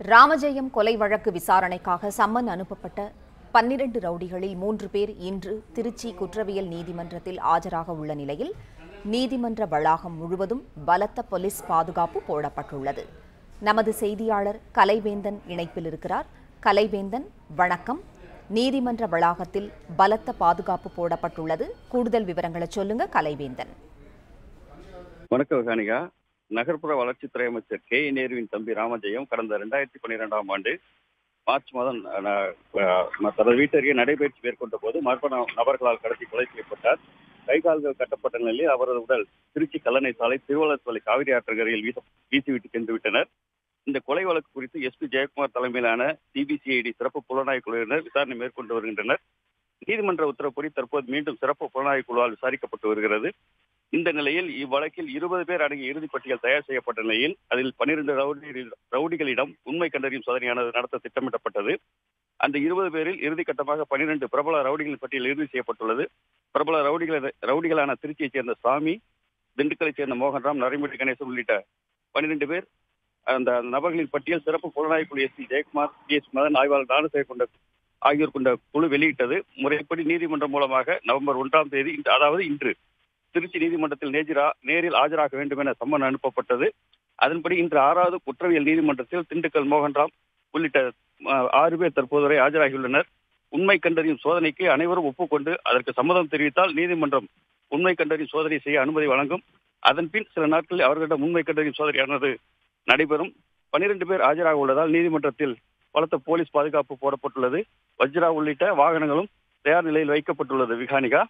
ராமஜெயம் கொலை வழக்கு விசாரணைக்காக சம்மன் அனுப்பப்பட்ட பன்னிரண்டு ரவுடிகளில் மூன்று பேர் இன்று திருச்சி குற்றவியல் நீதிமன்றத்தில் ஆஜராக உள்ள நிலையில் நீதிமன்ற வளாகம் முழுவதும் பலத்த போலீஸ் பாதுகாப்பு போடப்பட்டுள்ளது நமது செய்தியாளர் கலைவேந்தன் இணைப்பில் இருக்கிறார் கலைவேந்தன் வணக்கம் நீதிமன்ற வளாகத்தில் பலத்த பாதுகாப்பு போடப்பட்டுள்ளது கூடுதல் விவரங்களை சொல்லுங்க கலைவேந்தன் வணக்கம் விகானிகா நகர்ப்புற வளர்ச்சித்துறை அமைச்சர் கே நேருவின் தம்பி ராமஜெயம் கடந்த ரெண்டாயிரத்தி பன்னிரெண்டாம் ஆண்டு மார்ச் மாதம் அஹ், அஹ், தனது வீட்டருகே நடைபயிற்சி மேற்கொண்ட போது மர்ம ந- நபர்களால் கடத்தி கொலை செய்யப்பட்டார் கை கால்கள் கட்டப்பட்ட நிலையில் அவரது உடல் திருச்சி கல்லணை சாலை திருவள்ளத்துறை காவிரி ஆற்றங்கரையில் வீச வீசிவிட்டு சென்று விட்டனர் இந்த கொலை வழக்கு குறித்து எஸ்பி ஜெயக்குமார் தலைமையிலான சிபிசிஐடி சிறப்பு புலனாய்வு குழுவினர் விசாரணை மேற்கொண்டு வருகின்றனர் நீதிமன்ற உத்தரவுப்படி தற்போது மீண்டும் சிறப்பு புலனாய்வு குழுவால் விசாரிக்கப்பட்டு வருகிறது இந்த நிலையில் இவ்வழக்கில் இருபது பேர் அடங்கிய இறுதிப் பட்டியல் தயார் செய்யப்பட்ட நிலையில் அதில் பன்னிரண்டு ரவுடி ரவுடிகளிடம் உண்மை கண்டறியும் சோதனையானது நடத்த திட்டமிடப்பட்டது அந்த இருபது பேரில் இறுதி கட்டமாக பன்னிரண்டு பிரபல ரவுடிகளின் பட்டியல் இறுதி செய்யப்பட்டுள்ளது பிரபல ரவுடிகள் ரவுடிகளான திருச்சியைச் சேர்ந்த சாமி திண்டுக்கலைச் சேர்ந்த மோகன்ராம் நரேந்திர கணேசன் உள்ளிட்ட பன்னிரண்டு பேர் அந்த நபர்களின் பட்டியல் சிறப்பு புலனாய்வு குழு S C Jayakumar D S Madan ஆய்வாளர் தானசேகர் கொண்ட ஆகியோர் கொண்ட குழு வெளியிட்டது முறைப்படி நீதிமன்றம் மூலமாக நவம்பர் ஒன்றாம் தேதி இன்று- அதாவது இன்று திருச்சி நீதிமன்றத்தில் நேஜிரா நேரில் ஆஜராக வேண்டும் என சம்மன் அனுப்பப்பட்டது அதன்படி இன்று ஆறாவது குற்றவியல் நீதிமன்றத்தில் திண்டுக்கல் மோகன்ராம் உள்ளிட்ட அஹ், ஆறு பேர் தற்போது வரை ஆஜராகியுள்ளனர் உண்மை கண்டறியும் சோதனைக்கு அனைவரும் ஒப்புக்கொண்டு அதற்கு சம்மதம் தெரிவித்தால் நீதிமன்றம் உண்மை கண்டறியும் சோதனை செய்ய அனுமதி வழங்கும் அதன் பின் சில நாட்களில் அவர்களிடம் உண்மை கண்டறியும் சோதனையானது நடைபெறும் பனிரெண்டு பேர் ஆஜராக உள்ளதால் நீதிமன்றத்தில் பலத்த போலீஸ் பாதுகாப்பு போடப்பட்டுள்ளது வஜ்ரா உள்ளிட்ட வாகனங்களும் தயார் நிலையில் வைக்கப்பட்டுள்ளது விகானிகா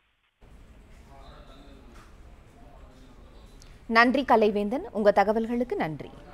நன்றி கலைவேந்தன் உங்க தகவல்களுக்கு நன்றி